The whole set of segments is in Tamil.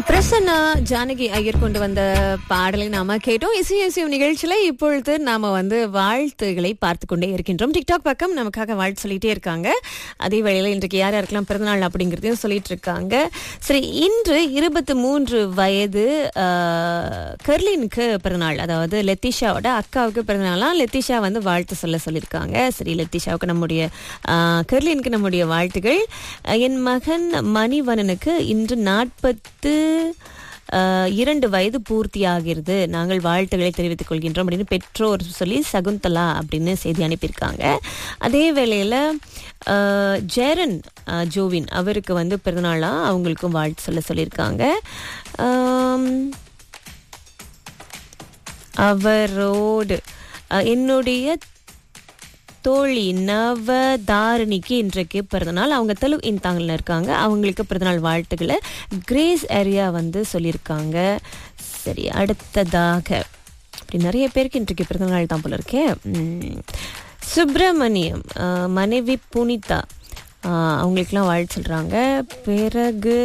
பிரசன்னா ஜானகி ஐயர் கொண்டு வந்த பாடலை நாம கேட்டோம் இசையசியம் நிகழ்ச்சியில இப்பொழுது நாம வந்து வாழ்த்துகளை பார்த்து கொண்டே இருக்கின்றோம் டிக்டாக் பக்கம் நமக்காக வாழ்த்து சொல்லிட்டே இருக்காங்க அதே வேளையில இன்றைக்கு யார் யாருக்கெல்லாம் பிறந்தநாள் அப்படிங்கிறதையும் சொல்லிட்டு இருக்காங்க சரி இன்று இருபத்தி மூன்று வயது ஆஹ், கர்லினுக்கு பிறந்தநாள் அதாவது லெத்திஷாவோட அக்காவுக்கு பிறந்தநாளாம் லெத்திஷா வந்து வாழ்த்து சொல்ல சொல்லியிருக்காங்க சரி லெத்திஷாவுக்கு நம்முடைய ஆஹ், கர்லினுக்கு நம்முடைய வாழ்த்துகள் அஹ், என் மகன் மணிவணனுக்கு இன்று நாற்பத்து ஆஹ், இரண்டு வயது பூர்த்தியாகிறது நாங்கள் வாழ்த்துக்களை தெரிவித்துக் கொள்கின்றோம் அப்படின்னு பெற்றோர் சொல்லி சகுந்தலா அப்படின்னு செய்தி அனுப்பியிருக்காங்க அதே வேளையில் ஜெரன் ஆஹ், ஜோவின் அவருக்கு வந்து பிறந்தநாளா அவங்களுக்கும் வாழ்த்து சொல்ல சொல்லியிருக்காங்க ஆம், அவரோடு அஹ், என்னுடைய தோழி நவதாரணிக்கு இன்றைக்கு பிறந்தநாள் அவங்க தெலு இன்தாங்கில் இருக்காங்க அவங்களுக்கு பிறந்தநாள் வாழ்த்துக்களை கிரேஸ் ஏரியா வந்து சொல்லியிருக்காங்க சரி அடுத்ததாக அப்படி நிறைய பேருக்கு இன்றைக்கு பிறந்தநாள் தான் போல இருக்கே உம், சுப்பிரமணியம் அஹ், மனைவி புனிதா அஹ், அவங்களுக்கெல்லாம் வாழ்த்து சொல்கிறாங்க பிறகு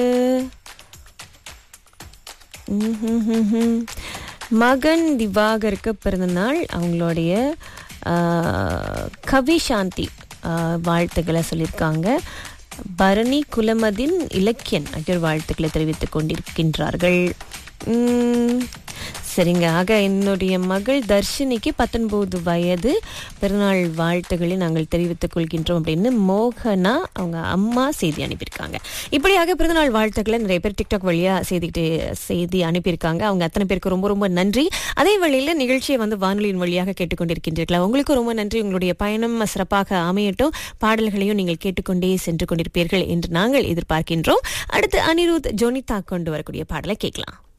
ம்ஹும்ஹும்ஹும். மகன் திவாகருக்கு பிறந்தநாள் அவங்களுடைய ஆஹ், கவி சாந்தி ஆஹ், வாழ்த்துக்களை சொல்லியிருக்காங்க பரணி குலமதின் இலக்கியன் ஆகியோர் வாழ்த்துக்களை தெரிவித்துக் கொண்டிருக்கின்றார்கள் உம், சரிங்க ஆக என்னுடைய மகள் தர்ஷினிக்கு பத்தொன்பது வயது பிறநாள் வாழ்த்துக்களை நாங்கள் தெரிவித்துக் கொள்கின்றோம் அப்படின்னு மோகனா அவங்க அம்மா செய்தி அனுப்பியிருக்காங்க இப்படியாக பிறந்தநாள் வாழ்த்துக்களை நிறைய பேர் டிக்டாக் வழியா செய்திக்கிட்டு செய்தி அனுப்பியிருக்காங்க அவங்க அத்தனை பேருக்கு ரொம்ப ரொம்ப நன்றி அதே வழியில் நிகழ்ச்சியை வந்து வானொலியின் வழியாக கேட்டுக்கொண்டிருக்கின்றீர்களா உங்களுக்கு ரொம்ப நன்றி உங்களுடைய பயணம் சிறப்பாக அமையட்டும் பாடல்களையும் நீங்கள் கேட்டுக்கொண்டே சென்று கொண்டிருப்பீர்கள் என்று நாங்கள் எதிர்பார்க்கின்றோம் அடுத்து அனிருத் ஜோனிதா கொண்டு வரக்கூடிய பாடலை கேட்கலாம்